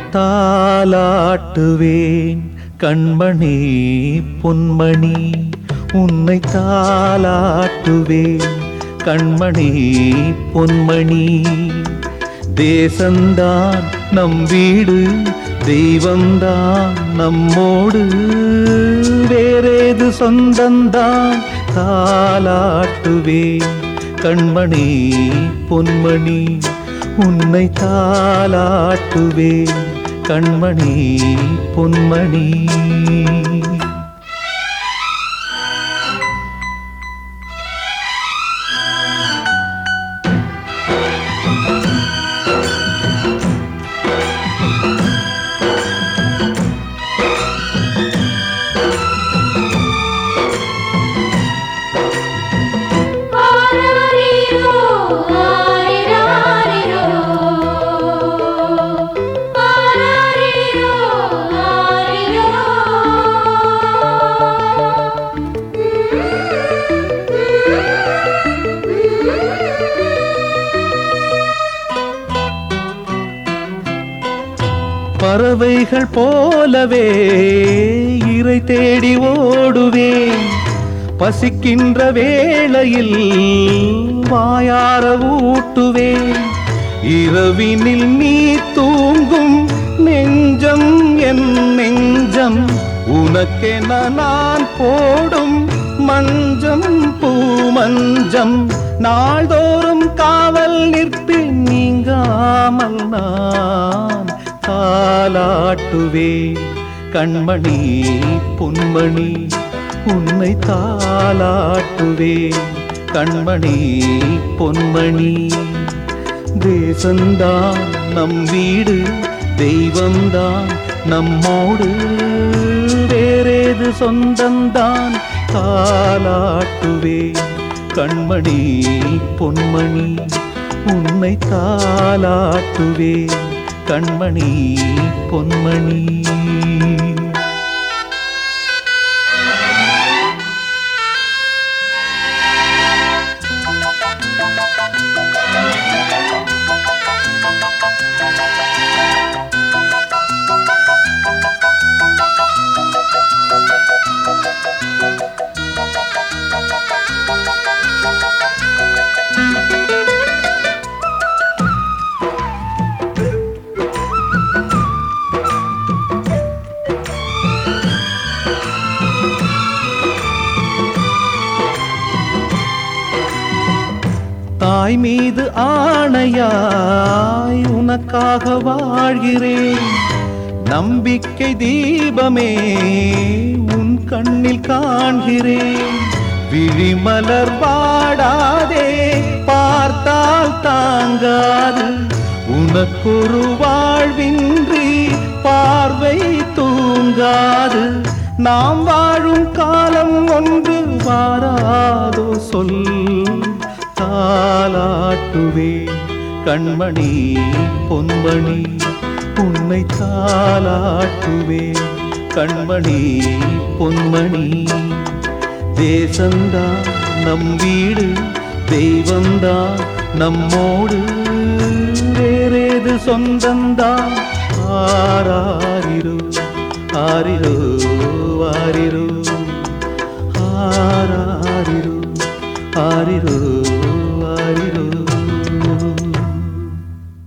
தாலாட்டுவேன் கண்மணி பொன்மணி உன்னை தாலாட்டுவேன் கண்மணி பொன்மணி தேசந்தான் நம் வீடு தெய்வந்தான் நம்மோடு வேறேது சொந்தந்தான் தாலாட்டுவேன் கண்மணி பொன்மணி உன்னை தாலாட்டுவேன் கண்மணி பொன்மணி ஆராரிரோ ஆரிராரிரோ ஆராரிரோ ஆரிரோ பறவைகள் போலவே இறை தேடி ஓடுவேன் பசிக்கின்ற வேளையில் வாயார ஊட்டுவேன் இரவினில் நீ தூங்கும் நெஞ்சம் என் நெஞ்சம் உனக்கென நான் போடும் மஞ்சம் பூமஞ்சம் நாள்தோறும் காவல் நிற்பேன் நீங்காமல் நான் தாலாட்டுவேன் கண்மணி பொன்மணி உன்னை தாலாட்டுவேன் கண்மணி பொன்மணி தேசந்தான் நம் வீடு தெய்வம்தான் நம்மோடு வேறேது சொந்தந்தான் தாலாட்டுவேன் கண்மணி பொன்மணி உன்னை தாலாட்டுவேன் கண்மணி பொன்மணி தாய் மீது ஆணையாய் உனக்காக வாழ்கிறேன் நம்பிக்கை தீபமே உன் கண்ணில் காண்கிறேன் விழிமலர் வாடாதே பார்த்தால் தாங்காது உனக்கொரு வாழ்வின்றி பார்வை தூங்காது நாம் வாழும் காலம் ஒன்று வாராதோ சொல் தாலாட்டுவேன் கண்மணி பொன்மணி உன்னை தாலாட்டுவேன் கண்மணி பொன்மணி தேசந்தான் நம் வீடு தெய்வந்தான் நம்மோடு வேறேது சொந்தந்தான் ஆராரிரோ ஆரிரோ ஆரிரோ